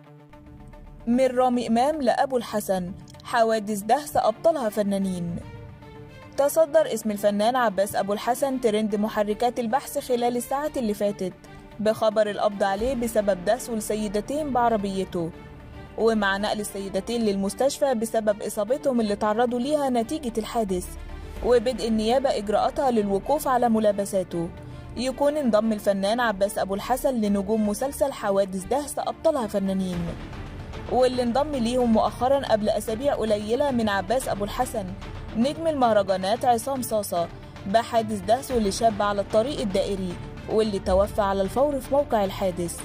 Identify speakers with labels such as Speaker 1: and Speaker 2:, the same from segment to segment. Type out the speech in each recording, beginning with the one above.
Speaker 1: من رامي إمام لأبو الحسن حوادث دهس أبطالها فنانين تصدر اسم الفنان عباس أبو الحسن ترند محركات البحث خلال الساعات اللي فاتت بخبر القبض عليه بسبب دهس السيدتين بعربيته ومع نقل السيدتين للمستشفى بسبب إصابتهم اللي تعرضوا ليها نتيجة الحادث وبدء النيابة إجراءاتها للوقوف على ملابساته يكون انضم الفنان عباس أبو الحسن لنجوم مسلسل حوادث دهس أبطالها فنانين واللي انضم ليهم مؤخرا قبل أسابيع قليلة من عباس أبو الحسن نجم المهرجانات عصام صاصة بحادث دهسه لشاب على الطريق الدائري واللي توفى على الفور في موقع الحادث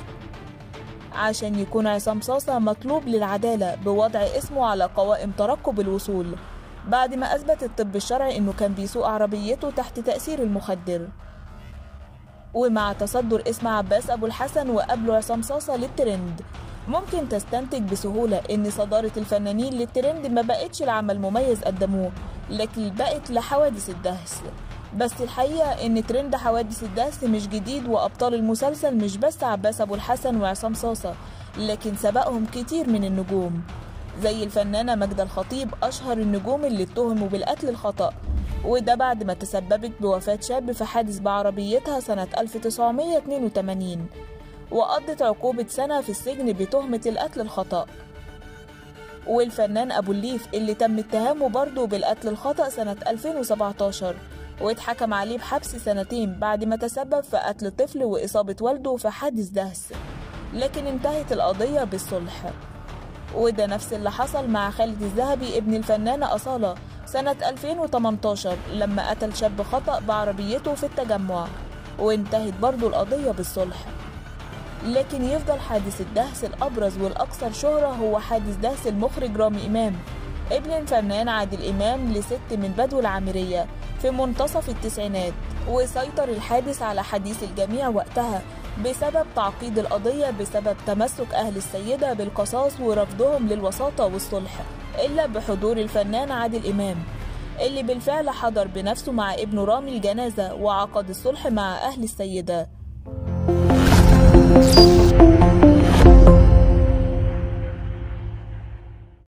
Speaker 1: عشان يكون عصام صاصة مطلوب للعدالة بوضع اسمه على قوائم ترقب الوصول بعد ما أثبت الطب الشرعي إنه كان بيسوق عربيته تحت تأثير المخدر ومع تصدر اسم عباس أبو الحسن وقبله عصام صاصة للترند ممكن تستنتج بسهولة إن صدارة الفنانين للترند ما بقتش العمل مميز قدموه لكن بقت لحوادث الدهس بس الحقيقة إن ترند حوادث الدهس مش جديد وأبطال المسلسل مش بس عباس أبو الحسن وعصام صاصة لكن سبقهم كتير من النجوم زي الفنانة ماجدة الخطيب أشهر النجوم اللي اتهموا بالقتل الخطأ وده بعد ما تسببت بوفاة شاب في حادث بعربيتها سنة 1982 وقضت عقوبة سنة في السجن بتهمة القتل الخطأ والفنان أبو الليف اللي تم اتهامه برضه بالقتل الخطأ سنة 2017 واتحكم عليه بحبس سنتين بعد ما تسبب في قتل طفل وإصابة والده في حادث دهس لكن انتهت القضية بالصلح وده نفس اللي حصل مع خالد الذهبي ابن الفنانة أصالة سنة 2018 لما قتل شاب خطأ بعربيته في التجمع وانتهت برضه القضية بالصلح لكن يفضل حادث الدهس الأبرز والأكثر شهرة هو حادث دهس المخرج رامي إمام ابن الفنان عادل إمام لست من بدو العامرية في منتصف التسعينات وسيطر الحادث على حديث الجميع وقتها بسبب تعقيد القضية بسبب تمسك أهل السيدة بالقصاص ورفضهم للوساطة والصلح إلا بحضور الفنان عادل إمام اللي بالفعل حضر بنفسه مع ابنه رامي الجنازة وعقد الصلح مع أهل السيدة